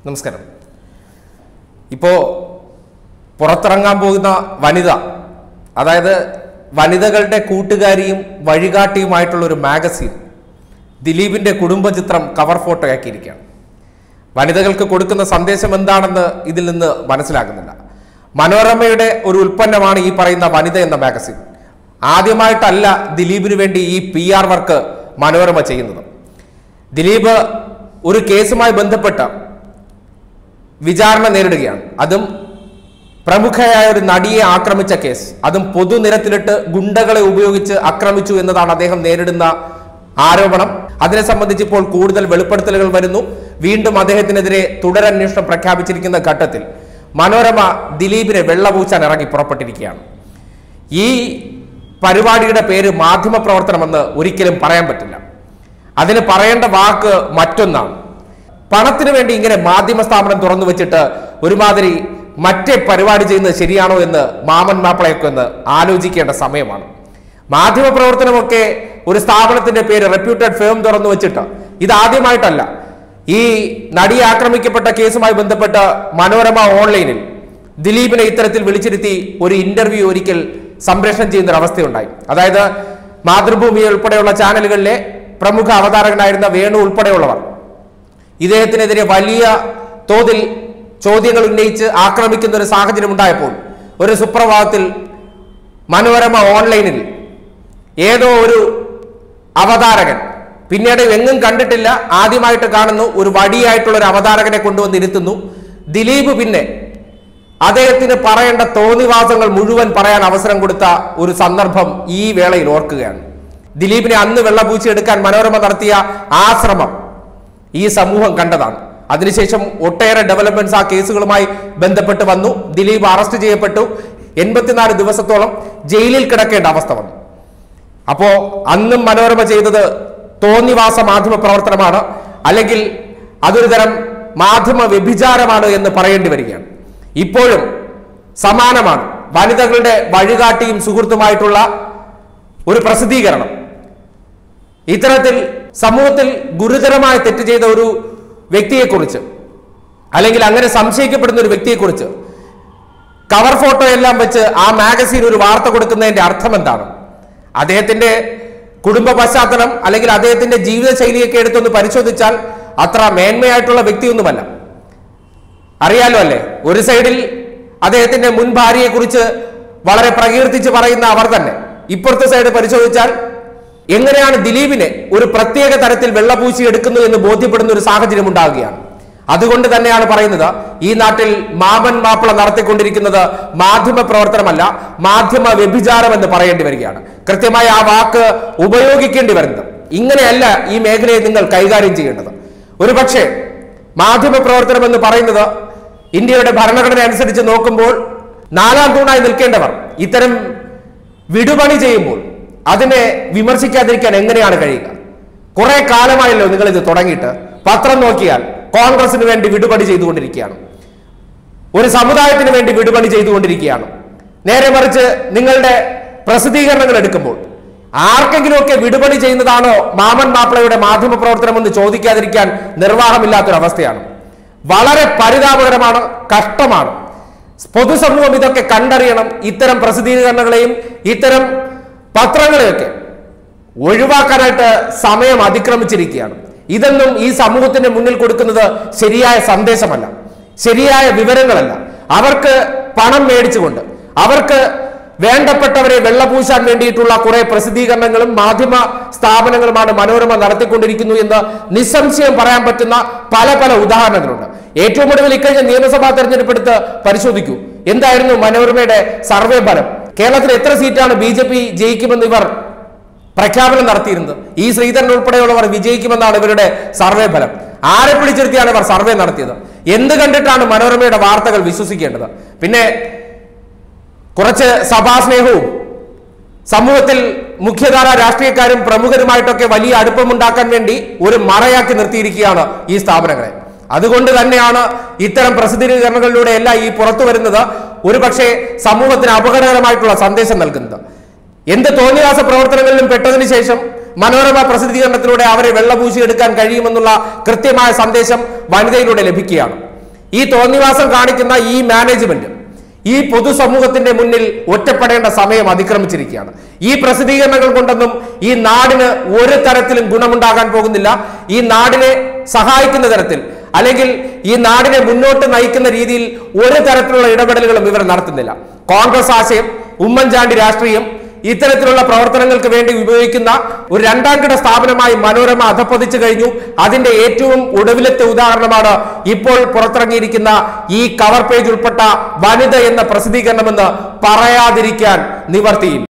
നമസ്കാരം ഇപ്പോൾ പുറത്തിറങ്ങാൻ പോകുന്ന വനിത അതായത് വനിതകളുടെ കൂട്ടുകാരിയും വഴികാട്ടിയുമായിട്ടുള്ള ഒരു മാഗസിൻ ദിലീപിന്റെ കുടുംബചിത്രം കവർ ഫോട്ടോയാക്കിയിരിക്കുകയാണ് വനിതകൾക്ക് കൊടുക്കുന്ന സന്ദേശം എന്താണെന്ന് ഇതിൽ നിന്ന് മനസ്സിലാകുന്നില്ല മനോരമയുടെ ഒരു ഉൽപ്പന്നമാണ് ഈ പറയുന്ന വനിത എന്ന മാഗസിൻ ആദ്യമായിട്ടല്ല ദിലീപിന് വേണ്ടി ഈ പി ആർ വർക്ക് മനോരമ ചെയ്യുന്നത് ദിലീപ് ഒരു കേസുമായി ബന്ധപ്പെട്ട് വിചാരണ നേരിടുകയാണ് അതും പ്രമുഖയായ ഒരു നടിയെ ആക്രമിച്ച കേസ് അതും പൊതുനിരത്തിലിട്ട് ഗുണ്ടകളെ ഉപയോഗിച്ച് ആക്രമിച്ചു എന്നതാണ് അദ്ദേഹം നേരിടുന്ന ആരോപണം അതിനെ സംബന്ധിച്ച് ഇപ്പോൾ കൂടുതൽ വെളിപ്പെടുത്തലുകൾ വരുന്നു വീണ്ടും അദ്ദേഹത്തിനെതിരെ തുടരന്വേഷണം പ്രഖ്യാപിച്ചിരിക്കുന്ന ഘട്ടത്തിൽ മനോരമ ദിലീപിനെ വെള്ളപൂച്ചാൻ ഇറങ്ങി പുറപ്പെട്ടിരിക്കുകയാണ് ഈ പരിപാടിയുടെ പേര് മാധ്യമ പ്രവർത്തനമെന്ന് ഒരിക്കലും പറയാൻ പറ്റില്ല അതിന് പറയേണ്ട വാക്ക് മറ്റൊന്നാണ് പണത്തിന് വേണ്ടി ഇങ്ങനെ മാധ്യമ സ്ഥാപനം തുറന്നു വെച്ചിട്ട് ഒരുമാതിരി മറ്റേ പരിപാടി ചെയ്യുന്നത് ശരിയാണോ എന്ന് മാമൻ മാപ്പിളയൊക്കെ ഒന്ന് ആലോചിക്കേണ്ട സമയമാണ് മാധ്യമ പ്രവർത്തനമൊക്കെ ഒരു സ്ഥാപനത്തിന്റെ പേര് റെപ്യൂട്ടഡ് ഫേം തുറന്നു വെച്ചിട്ട് ഇത് ആദ്യമായിട്ടല്ല ഈ നടിയെ ആക്രമിക്കപ്പെട്ട കേസുമായി ബന്ധപ്പെട്ട് മനോരമ ഓൺലൈനിൽ ദിലീപിനെ ഇത്തരത്തിൽ വിളിച്ചിരുത്തി ഒരു ഇന്റർവ്യൂ ഒരിക്കൽ സംപ്രേഷണം ചെയ്യുന്ന ഒരു അവസ്ഥയുണ്ടായി അതായത് മാതൃഭൂമി ഉൾപ്പെടെയുള്ള ചാനലുകളിലെ പ്രമുഖ അവതാരകനായിരുന്ന വേണു ഉൾപ്പെടെയുള്ളവർ ഇദ്ദേഹത്തിനെതിരെ വലിയ തോതിൽ ചോദ്യങ്ങൾ ഉന്നയിച്ച് ആക്രമിക്കുന്ന ഒരു സാഹചര്യം ഉണ്ടായപ്പോൾ ഒരു സുപ്രഭാതത്തിൽ മനോരമ ഓൺലൈനിൽ ഏതോ ഒരു അവതാരകൻ പിന്നീട് എങ്ങും കണ്ടിട്ടില്ല ആദ്യമായിട്ട് കാണുന്നു ഒരു വടിയായിട്ടുള്ള ഒരു അവതാരകനെ കൊണ്ടുവന്നിരുത്തുന്നു ദിലീപ് പിന്നെ അദ്ദേഹത്തിന് പറയേണ്ട തോന്നിവാസങ്ങൾ മുഴുവൻ പറയാൻ അവസരം കൊടുത്ത ഒരു സന്ദർഭം ഈ വേളയിൽ ഓർക്കുകയാണ് ദിലീപിനെ അന്ന് വെള്ളപൂച്ചി എടുക്കാൻ മനോരമ നടത്തിയ ആ ശ്രമം ഈ സമൂഹം കണ്ടതാണ് അതിനുശേഷം ഒട്ടേറെ ഡെവലപ്മെന്റ്സ് ആ കേസുകളുമായി ബന്ധപ്പെട്ട് വന്നു ദിലീപ് അറസ്റ്റ് ചെയ്യപ്പെട്ടു എൺപത്തിനാല് ദിവസത്തോളം ജയിലിൽ കിടക്കേണ്ട അവസ്ഥ വന്നു അപ്പോ അന്നും മനോരമ ചെയ്തത് തോന്നിവാസ മാധ്യമ പ്രവർത്തനമാണ് അല്ലെങ്കിൽ അതൊരു തരം മാധ്യമ വ്യഭിചാരമാണ് എന്ന് പറയേണ്ടി വരികയാണ് ഇപ്പോഴും സമാനമാണ് വനിതകളുടെ വഴികാട്ടിയും സുഹൃത്തുമായിട്ടുള്ള ഒരു പ്രസിദ്ധീകരണം ഇത്തരത്തിൽ സമൂഹത്തിൽ ഗുരുതരമായ തെറ്റ് ചെയ്ത ഒരു വ്യക്തിയെക്കുറിച്ച് അല്ലെങ്കിൽ അങ്ങനെ സംശയിക്കപ്പെടുന്ന ഒരു വ്യക്തിയെക്കുറിച്ച് കവർ ഫോട്ടോ എല്ലാം വെച്ച് ആ മാഗസീൻ ഒരു വാർത്ത കൊടുക്കുന്നതിന്റെ അർത്ഥം എന്താണ് അദ്ദേഹത്തിന്റെ കുടുംബ പശ്ചാത്തലം അല്ലെങ്കിൽ അദ്ദേഹത്തിന്റെ ജീവിതശൈലിയൊക്കെ എടുത്തൊന്ന് പരിശോധിച്ചാൽ അത്ര മേന്മയായിട്ടുള്ള വ്യക്തിയൊന്നുമല്ല അറിയാലോ അല്ലേ ഒരു സൈഡിൽ അദ്ദേഹത്തിന്റെ മുൻ ഭാര്യയെ കുറിച്ച് വളരെ പ്രകീർത്തിച്ച് പറയുന്ന അവർ തന്നെ ഇപ്പുറത്തെ സൈഡ് പരിശോധിച്ചാൽ എങ്ങനെയാണ് ദിലീപിനെ ഒരു പ്രത്യേക തരത്തിൽ വെള്ളപൂശി എടുക്കുന്നു എന്ന് ബോധ്യപ്പെടുന്ന ഒരു സാഹചര്യം ഉണ്ടാവുകയാണ് അതുകൊണ്ട് തന്നെയാണ് പറയുന്നത് ഈ നാട്ടിൽ മാമൻ മാപ്പിള നടത്തിക്കൊണ്ടിരിക്കുന്നത് മാധ്യമ പ്രവർത്തനമല്ല മാധ്യമ വ്യഭിചാരം എന്ന് പറയേണ്ടി വരികയാണ് കൃത്യമായി ആ വാക്ക് ഉപയോഗിക്കേണ്ടി വരുന്നത് ഇങ്ങനെയല്ല ഈ മേഖലയെ നിങ്ങൾ കൈകാര്യം ചെയ്യേണ്ടത് ഒരു പക്ഷേ മാധ്യമ പ്രവർത്തനം എന്ന് പറയുന്നത് ഇന്ത്യയുടെ ഭരണഘടന അനുസരിച്ച് നോക്കുമ്പോൾ നാലാം തൂണായി നിൽക്കേണ്ടവർ ഇത്തരം വിടുപണി ചെയ്യുമ്പോൾ അതിനെ വിമർശിക്കാതിരിക്കാൻ എങ്ങനെയാണ് കഴിയുക കുറെ കാലമായല്ലോ നിങ്ങൾ ഇത് തുടങ്ങിയിട്ട് പത്രം നോക്കിയാൽ കോൺഗ്രസിന് വേണ്ടി വിടുപണി ചെയ്തുകൊണ്ടിരിക്കുകയാണ് ഒരു സമുദായത്തിന് വേണ്ടി വിടുപണി ചെയ്തുകൊണ്ടിരിക്കുകയാണ് നേരെ മറിച്ച് നിങ്ങളുടെ പ്രസിദ്ധീകരണങ്ങൾ എടുക്കുമ്പോൾ ആർക്കെങ്കിലുമൊക്കെ വിടുപണി ചെയ്യുന്നതാണോ മാമൻ മാപ്പിളയുടെ മാധ്യമ പ്രവർത്തനം എന്ന് ചോദിക്കാതിരിക്കാൻ നിർവാഹമില്ലാത്തൊരവസ്ഥയാണ് വളരെ പരിതാപകരമാണ് കഷ്ടമാണ് പൊതുസമൂഹം ഇതൊക്കെ കണ്ടറിയണം ഇത്തരം പ്രസിദ്ധീകരണങ്ങളെയും ഇത്തരം പത്രങ്ങളെയൊക്കെ ഒഴിവാക്കാനായിട്ട് സമയം അതിക്രമിച്ചിരിക്കുകയാണ് ഇതൊന്നും ഈ സമൂഹത്തിന്റെ മുന്നിൽ കൊടുക്കുന്നത് ശരിയായ സന്ദേശമല്ല ശരിയായ വിവരങ്ങളല്ല അവർക്ക് പണം മേടിച്ചുകൊണ്ട് അവർക്ക് വേണ്ടപ്പെട്ടവരെ വെള്ളപൂശാൻ വേണ്ടിയിട്ടുള്ള കുറെ പ്രസിദ്ധീകരണങ്ങളും മാധ്യമ സ്ഥാപനങ്ങളുമാണ് മനോരമ നടത്തിക്കൊണ്ടിരിക്കുന്നു എന്ന് നിസ്സംശയം പറയാൻ പറ്റുന്ന പല പല ഉദാഹരണങ്ങളുണ്ട് ഏറ്റവും ഒടുവിൽ ഇക്കഴിഞ്ഞ നിയമസഭാ തെരഞ്ഞെടുപ്പെടുത്ത് പരിശോധിക്കൂ എന്തായിരുന്നു മനോരമയുടെ സർവേ ഫലം കേരളത്തിൽ എത്ര സീറ്റാണ് ബി ജെ പി ജയിക്കുമെന്ന് ഇവർ പ്രഖ്യാപനം നടത്തിയിരുന്നത് ഈ ശ്രീധരൻ ഉൾപ്പെടെയുള്ളവർ വിജയിക്കുമെന്നാണ് ഇവരുടെ സർവേ ഫലം ആരെ പിടിച്ചിരുത്തിയാണ് ഇവർ സർവേ നടത്തിയത് എന്ത് കണ്ടിട്ടാണ് മനോരമയുടെ വാർത്തകൾ വിശ്വസിക്കേണ്ടത് പിന്നെ കുറച്ച് സഭാസ്നേഹവും സമൂഹത്തിൽ മുഖ്യധാര രാഷ്ട്രീയക്കാരും പ്രമുഖരുമായിട്ടൊക്കെ വലിയ അടുപ്പമുണ്ടാക്കാൻ വേണ്ടി ഒരു മറയാക്കി നിർത്തിയിരിക്കുകയാണ് ഈ സ്ഥാപനങ്ങളെ അതുകൊണ്ട് തന്നെയാണ് ഇത്തരം പ്രസിദ്ധീകരണങ്ങളിലൂടെ എല്ലാം ഈ പുറത്തു വരുന്നത് ഒരുപക്ഷെ സമൂഹത്തിന് അപകടകരമായിട്ടുള്ള സന്ദേശം നൽകുന്നത് എന്ത് തോന്നിയാസ പ്രവർത്തനങ്ങളിലും പെട്ടതിന് ശേഷം മനോരമ പ്രസിദ്ധീകരണത്തിലൂടെ അവരെ വെള്ളപൂശി എടുക്കാൻ കഴിയുമെന്നുള്ള കൃത്യമായ സന്ദേശം വനിതയിലൂടെ ലഭിക്കുകയാണ് ഈ തോന്നിവാസം കാണിക്കുന്ന ഈ മാനേജ്മെന്റ് ഈ പൊതുസമൂഹത്തിന്റെ മുന്നിൽ ഒറ്റപ്പെടേണ്ട സമയം അതിക്രമിച്ചിരിക്കുകയാണ് ഈ പ്രസിദ്ധീകരണങ്ങൾ കൊണ്ടൊന്നും ഈ നാടിന് ഒരു തരത്തിലും ഗുണമുണ്ടാകാൻ പോകുന്നില്ല ഈ നാടിനെ സഹായിക്കുന്ന തരത്തിൽ അല്ലെങ്കിൽ ഈ നാടിനെ മുന്നോട്ട് നയിക്കുന്ന രീതിയിൽ ഒരു തരത്തിലുള്ള ഇടപെടലുകളും ഇവർ നടത്തുന്നില്ല കോൺഗ്രസ് ആശയം ഉമ്മൻചാണ്ടി രാഷ്ട്രീയം ഇത്തരത്തിലുള്ള പ്രവർത്തനങ്ങൾക്ക് വേണ്ടി ഉപയോഗിക്കുന്ന ഒരു രണ്ടാം കിട സ്ഥാപനമായി മനോരമ അധപ്പതിച്ചു കഴിഞ്ഞു അതിന്റെ ഏറ്റവും ഒടുവിലത്തെ ഉദാഹരണമാണ് ഇപ്പോൾ പുറത്തിറങ്ങിയിരിക്കുന്ന ഈ കവർ പേജ് ഉൾപ്പെട്ട വനിത എന്ന പ്രസിദ്ധീകരണമെന്ന് പറയാതിരിക്കാൻ നിവർത്തിയില്ല